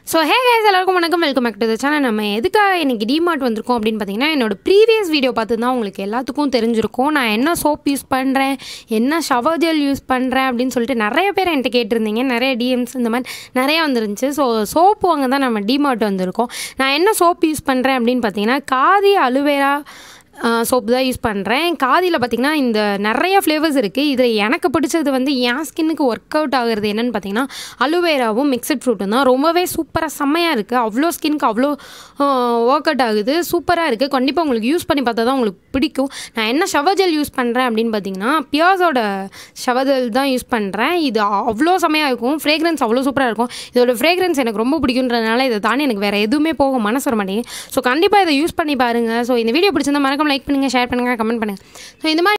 so ஹே guys எல்லாருக்கும் வணக்கம் welcome back to the channel நம்ம எதுக்காக இன்னைக்கு டிமார்ட் வந்திருக்கோம் அப்படின்னு பார்த்தீங்கன்னா என்னோட ப்ரீவியஸ் வீடியோ பார்த்து தான் உங்களுக்கு எல்லாத்துக்கும் தெரிஞ்சிருக்கும் நான் என்ன சோப் யூஸ் பண்ணுறேன் என்ன ஷவர் ஜெல் யூஸ் பண்ணுறேன் அப்படின்னு சொல்லிட்டு நிறைய பேர் என்கிட்ட கேட்டிருந்தீங்க நிறைய டிஎம்ஸ் இந்த மாதிரி நிறைய வந்துருந்துச்சு ஸோ சோப்பு வாங்க தான் நம்ம டிமார்ட் வந்திருக்கோம் நான் என்ன சோப் யூஸ் பண்ணுறேன் அப்படின்னு பார்த்தீங்கன்னா காதி அலுவேரா சோப்பு தான் யூஸ் பண்ணுறேன் காதியில் பார்த்திங்கன்னா இந்த நிறைய ஃப்ளேவர்ஸ் இருக்குது இதில் எனக்கு பிடிச்சது வந்து என் ஸ்கின்னுக்கு ஒர்க் அவுட் ஆகுறது என்னென்னு பார்த்தீங்கன்னா அலுவேராவும் மிக்சட் ஃப்ரூட்டும் தான் ரொம்பவே சூப்பராக செம்மையாக இருக்குது அவ்வளோ ஸ்கின்க்கு அவ்வளோ ஒர்க் அவுட் ஆகுது சூப்பராக இருக்குது கண்டிப்பாக உங்களுக்கு யூஸ் பண்ணி பார்த்தா தான் உங்களுக்கு பிடிக்கும் நான் என்ன ஷவர் ஜெல் யூஸ் பண்ணுறேன் அப்படின்னு பார்த்தீங்கன்னா பியாஸோட ஷவர் ஜெல் தான் யூஸ் பண்ணுறேன் இது அவ்வளோ செம்மையாக இருக்கும் ஃப்ரேக்ரன்ஸ் அவ்வளோ சூப்பராக இருக்கும் இதோட ஃப்ரேக்ரன்ஸ் எனக்கு ரொம்ப பிடிக்குன்றதுனால இதை தாண்டி எனக்கு வேறு எதுவுமே போக மனசு வர மாட்டேங்குது ஸோ கண்டிப்பாக இதை யூஸ் பண்ணி பாருங்கள் ஸோ இந்த வீடியோ பிடிச்சிருந்தா மறக்காம லைக் பண்ணுங்கள் ஷேர் பண்ணுங்கள் கமெண்ட் பண்ணுங்கள் ஸோ இந்த மாதிரி